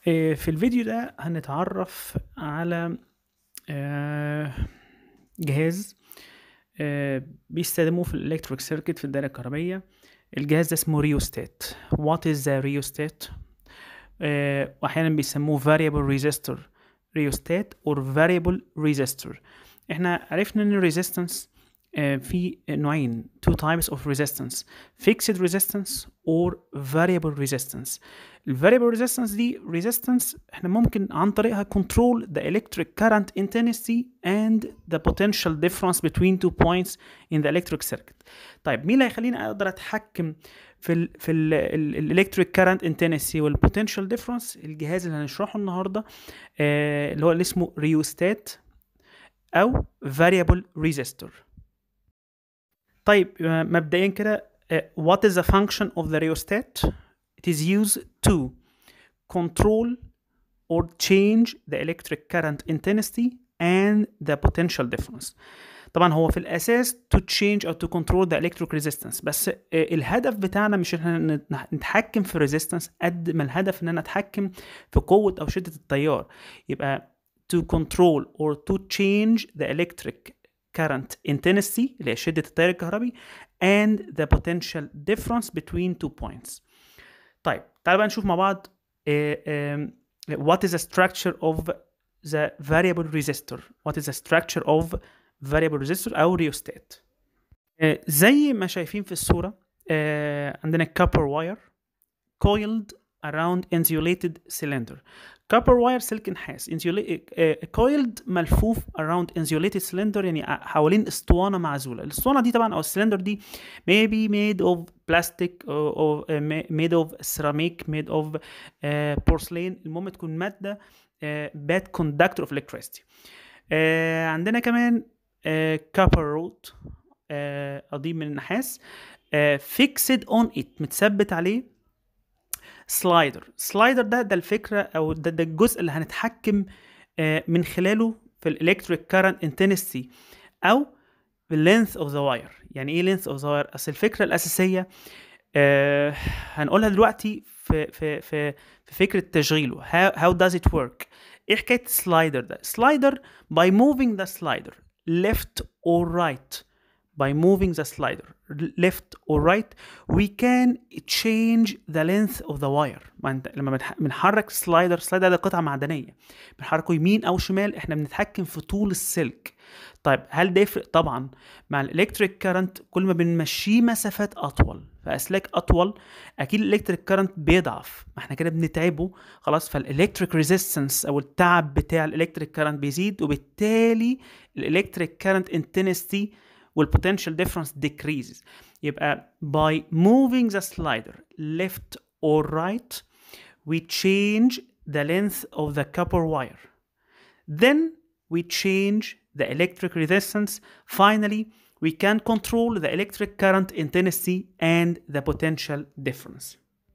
آه، في الفيديو ده هنتعرف على آه، جهاز آه، بيستخدموه في الالكتريك سيركت في الدائرة الكهربية الجهاز ده اسمه ريوستات what is the rheostat آه، واحيانا بيسموه variable resistor rheostat or variable resistor احنا عرفنا ان الريزيستنس في نوعين two types of resistance fixed resistance or variable resistance ال variable resistance دي resistance احنا ممكن عن طريقها control the electric current intensity and the potential difference between two points in the electric circuit طيب مين اللي هيخليني اقدر اتحكم في ال في الالكتريك كارنت انتنسي والبوتنشال ديفرنس الجهاز اللي هنشرحه النهارده آه اللي هو اللي اسمه ريوستات او variable resistor طيب آه، مبدئيا كده آه، what is the function of the rheostat it is used to control or change the electric current intensity and the potential difference طبعا هو في الاساس to change or to control the electric resistance بس آه، الهدف بتاعنا مش ان احنا نت- نتحكم في resistance قد ما الهدف ان انا اتحكم في قوة او شدة التيار يبقى to control or to change the electric current intensity اللي هي شدة التيار الكهربي and the potential difference between two points طيب تعال بقى نشوف مع بعض آه، آم، what is the structure of the variable resistor what is the structure of variable resistor أو rheostat آه، زي ما شايفين في الصورة آه، عندنا copper wire coiled around insulated cylinder copper wire سلك نحاس insula- آه، coiled ملفوف around insulated cylinder يعني حوالين اسطوانة معزولة الاسطوانة دي طبعا او السلندر دي maybe made of plastic or, or uh, ma- made of ceramic made of uh, porcelain المهم تكون مادة uh, bad conductor of electricity uh, عندنا كمان uh, copper rod uh, قضيب من النحاس uh, fixed on it متثبت عليه سلايدر سلايدر ده ده الفكره او ده, ده الجزء اللي هنتحكم آه، من خلاله في الالكتريك كارنت انتنسي او اللينث اوف ذا واير يعني ايه لينث اوف ذا واير اصل الفكره الاساسيه آه هنقولها دلوقتي في في في في فكره تشغيله how, how does it work ايه حكايه السلايدر ده سلايدر by moving the slider left or right by moving the slider left or right we can change the length of the wire ما انت لما بنح- بنحرك سلايدر سلايدر ده قطعه معدنيه بنحركه يمين او شمال احنا بنتحكم في طول السلك طيب هل ده يفرق طبعا مع الالكتريك كارنت كل ما بنمشيه مسافات اطول فاسلاك اطول اكيد الالكتريك كارنت بيضعف ما احنا كده بنتعبه خلاص فالالكتريك ريزيستنس او التعب بتاع الالكتريك كارنت بيزيد وبالتالي الالكتريك كارنت انتنسيتي والبوتنشال ديفرنس decreases يبقى by moving the slider left or right we change the length of the copper wire then we change the electric resistance finally we can control the electric current intensity and the potential difference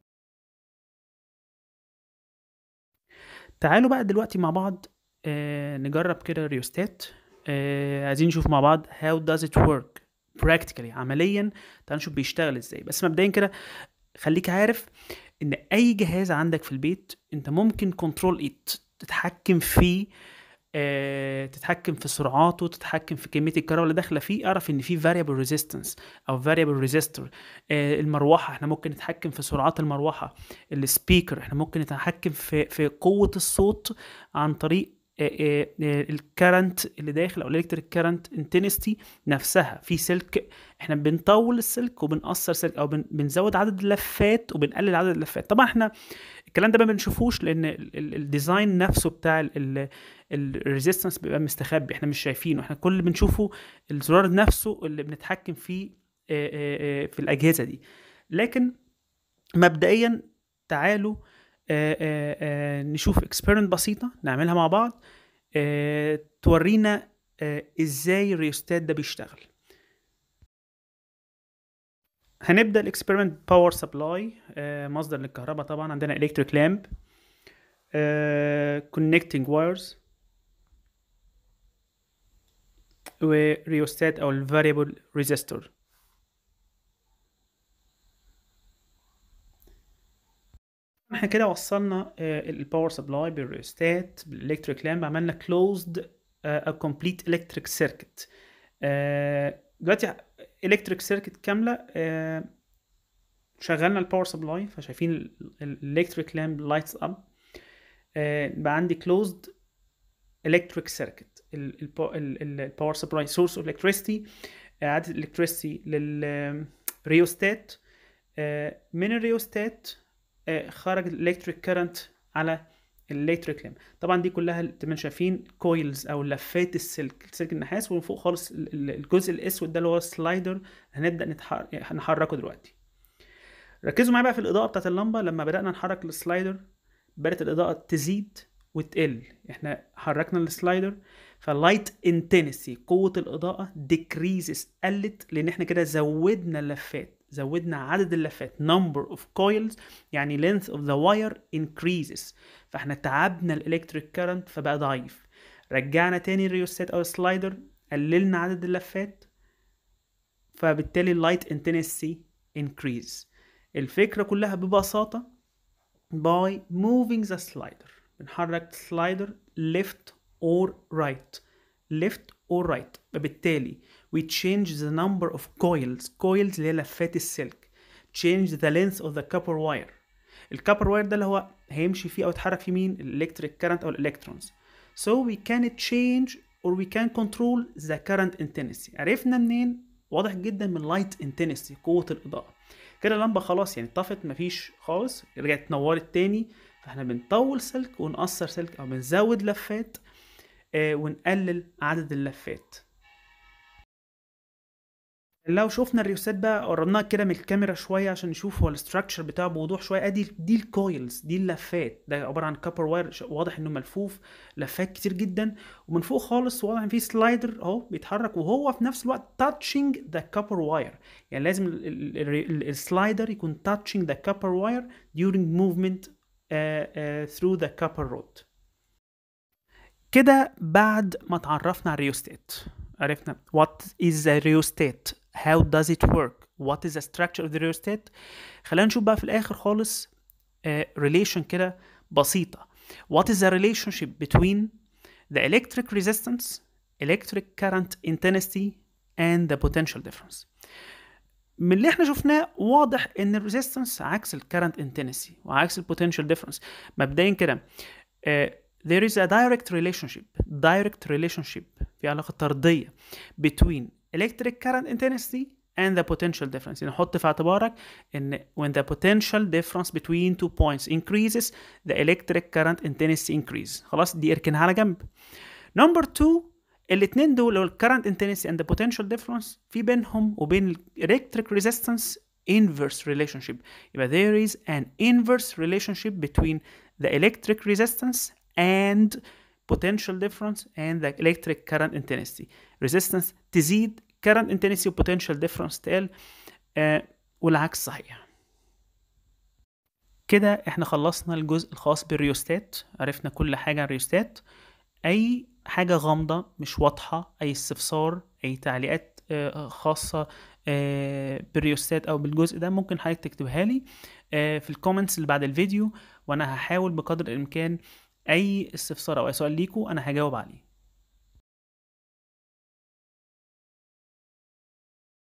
تعالوا بقى دلوقتي مع بعض آه نجرب كده ريوستات آه عايزين نشوف مع بعض how does it work practically عمليا تعال نشوف بيشتغل ازاي بس مبدئيا كده خليك عارف ان اي جهاز عندك في البيت انت ممكن كنترول ات تتحكم فيه آه، تتحكم في سرعاته تتحكم في كميه الكهرباء اللي داخله فيه اعرف ان في variable resistance او variable resistor آه، المروحه احنا ممكن نتحكم في سرعات المروحه السبيكر احنا ممكن نتحكم في في قوه الصوت عن طريق الكرنت اللي داخل او الالكتريك كرنت انتنستي نفسها في سلك احنا بنطول السلك وبنقصر سلك او بن- بنزود عدد اللفات وبنقلل عدد اللفات طبعا احنا الكلام ده ما بنشوفوش لان ال- ال- الديزاين نفسه بتاع الريزيستنس بيبقى مستخبي احنا مش شايفينه احنا كل اللي بنشوفه الزرار نفسه اللي بنتحكم فيه آه، آه، آه، في الاجهزه دي لكن مبدئيا تعالوا آه، آه، آه، نشوف اكسبيرمنت بسيطه نعملها مع بعض آه، تورينا آه، ازاي الريوستات ده بيشتغل هنبدا الاكسبيرمنت باور سبلاي مصدر للكهرباء طبعا عندنا الكتريك لامب كونكتنج وايرز وريوستات او الفاريبل احنا كده وصلنا الباور سبلاي بالريوستات بالالكتريك لامب عملنا كلوزد او كومبليت الكتريك سيركت دلوقتي الكتريك سيركت كامله آه، شغلنا الباور سبلاي فشايفين الالكتريك لامب لايتس اب بقى عندي كلوزد الكتريك سيركت الباور سبلاي سورس اوف الكتريستي اعاده الالكتريستي للريوستات من الريوستات آه، خرج الالكتريك كارنت على الالكتريك لامب طبعا دي كلها زي ما شايفين كويلز او لفات السلك سلك النحاس ومن فوق خالص ال- ال- الجزء الاسود ده اللي هو السلايدر هنبدا نتحرك نحركه دلوقتي ركزوا معايا بقى في الاضاءه بتاعت اللمبه لما بدانا نحرك السلايدر بدات الاضاءه تزيد وتقل احنا حركنا السلايدر فاللايت انتنسي قوه الاضاءه ديكريزز قلت لان احنا كده زودنا اللفات زودنا عدد اللفات number of coils يعني length of the wire increases فاحنا تعبنا الالكتريك كارنت فبقى ضعيف رجعنا تاني الريوستات او السلايدر قللنا عدد اللفات فبالتالي اللايت انتنسي increase الفكرة كلها ببساطة by moving the slider بنحرك slider left or right left or right فبالتالي we change the number of coils coils اللي هي لفات السلك change the length of the copper wire الكابر واير ده اللي هو هيمشي فيه او يتحرك فيه مين الالكتريك كارنت او الالكترونز so we can change or we can control the current intensity عرفنا منين واضح جدا من light intensity قوة الإضاءة كده اللمبة خلاص يعني طفت مفيش خالص رجعت نورت تاني فاحنا بنطول سلك ونقصر سلك او بنزود لفات آه ونقلل عدد اللفات لو شفنا الريوسات بقى قربناها كده من الكاميرا شويه عشان نشوف هو الاستراكشر بتاعه بوضوح شويه ادي دي الكويلز دي اللفات ده عباره عن كابر واير واضح انه ملفوف لفات كتير جدا ومن فوق خالص واضح ان في سلايدر اهو بيتحرك وهو في نفس الوقت تاتشنج ذا كابر واير يعني لازم السلايدر يكون تاتشنج ذا كابر واير during movement uh, uh, through the copper rod كده بعد ما تعرفنا على الريوستات عرفنا what is the rheostat how does it work what is the structure of the rheostat خلينا نشوف بقى في الاخر خالص uh, relation كده بسيطة what is the relationship between the electric resistance electric current intensity and the potential difference من اللي احنا شفناه واضح ان الريزيستنس عكس الكرنت انتنسي وعكس البوتنشال ديفرنس مبدئيا كده uh, there is a direct relationship direct relationship في علاقة طردية between electric current intensity and the potential difference يعني حط في اعتبارك ان when the potential difference between two points increases the electric current intensity increase خلاص دي اركنها على جنب number two الاتنين دول اللي هو current intensity and the potential difference في بينهم وبين electric resistance inverse relationship يبقى there is an inverse relationship between the electric resistance and potential difference and the electric current intensity resistance تزيد current intensity و potential difference تقل آه والعكس صحيح كده احنا خلصنا الجزء الخاص بالريوستات عرفنا كل حاجة عن الريوستات اي حاجة غامضة مش واضحة اي استفسار اي تعليقات آه خاصة آه بالريوستات او بالجزء ده ممكن حضرتك تكتبها لي آه في الكومنتس اللي بعد الفيديو وانا هحاول بقدر الامكان اي استفسار او اي سؤال ليكوا انا هجاوب عليه